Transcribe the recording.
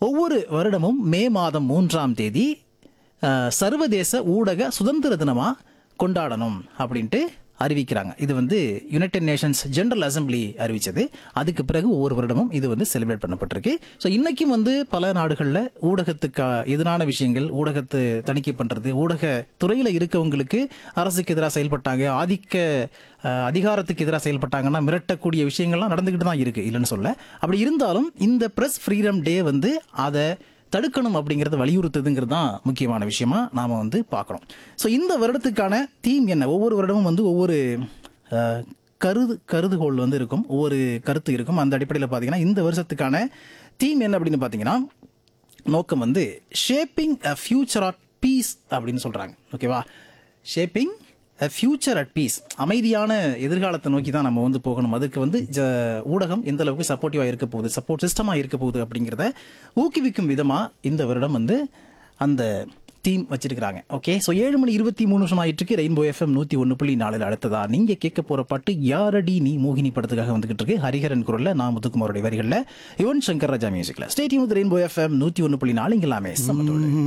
ஒவ்வொரு வருடமும் மே மாதம் மூன்றாம் தேதி அஹ், சர்வதேச ஊடக சுதந்திர தினமா கொண்டாடணும் அப்படின்ட்டு அறிவிக்கிறாங்க இது வந்து யுனைடெட் நேஷன்ஸ் ஜெனரல் அசெம்பிளி அறிவிச்சது அதுக்கு பிறகு ஒவ்வொரு வருடமும் இது வந்து செலிப்ரேட் பண்ணப்பட்டிருக்கு ஸோ இன்னைக்கும் வந்து பல நாடுகளில் ஊடகத்துக்கு எதிரான விஷயங்கள் ஊடகத்தை தணிக்கை பண்றது ஊடக துறையில இருக்கவங்களுக்கு அரசுக்கு எதிராக செயல்பட்டாங்க ஆதிக்க அஹ், அதிகாரத்துக்கு எதிராக செயல்பட்டாங்கன்னா மிரட்டக்கூடிய விஷயங்கள்லாம் நடந்துகிட்டு தான் இருக்கு இல்லைன்னு சொல்ல அப்படி இருந்தாலும் இந்த பிரஸ் ஃப்ரீடம் டே வந்து அதை தடுக்கணும் அப்படிங்கறத வலியுறுத்துதுங்கிறது தான் முக்கியமான விஷயமா நாம வந்து பார்க்குறோம் ஸோ இந்த வருடத்துக்கான தீம் என்ன ஒவ்வொரு வருடமும் வந்து ஒவ்வொரு அஹ், கருது கருதுகோள் வந்து இருக்கும் ஒவ்வொரு கருத்து இருக்கும் அந்த அடிப்படையில் பார்த்தீங்கன்னா இந்த வருஷத்துக்கான தீம் என்ன அப்படின்னு பார்த்தீங்கன்னா நோக்கம் வந்து shaping a future at peace அப்படின்னு சொல்றாங்க ஓகேவா shaping a future at peace அமைதியான எதிர்காலத்தை நோக்கி தான் நம்ம வந்து போகணும் அதுக்கு வந்து ஜ- ஊடகம் எந்த அளவுக்கு சப்போர்ட்டிவாக இருக்க போகுது சப்போர்ட் சிஸ்டமாக இருக்க போகுது அப்படிங்கிறத ஊக்குவிக்கும் விதமாக இந்த வருடம் வந்து அந்த தீம் வச்சிருக்கிறாங்க ஓகே ஸோ ஏழு மணி இருபத்தி மூணு நிமிஷம் ஆயிட்டு இருக்கு ரெயின்போ எஃப்எம் நூற்றி ஒன்று புள்ளி நாலில் அடுத்ததா நீங்கள் கேட்க போகிற பாட்டு யாரடி நீ மோகினி படத்துக்காக வந்துகிட்டு இருக்கு ஹரிஹரன் குரலில் நான் முத்துக்குமாரோட வரிகளில் யுவன் சங்கர் ராஜா மியூசிக்கில் ஸ்டேடியம் ரெயின்போ எஃப்எம் நூற்றி ஒன்று புள்ளி நாலு இங்கே எல்லாமே சமத்தோடு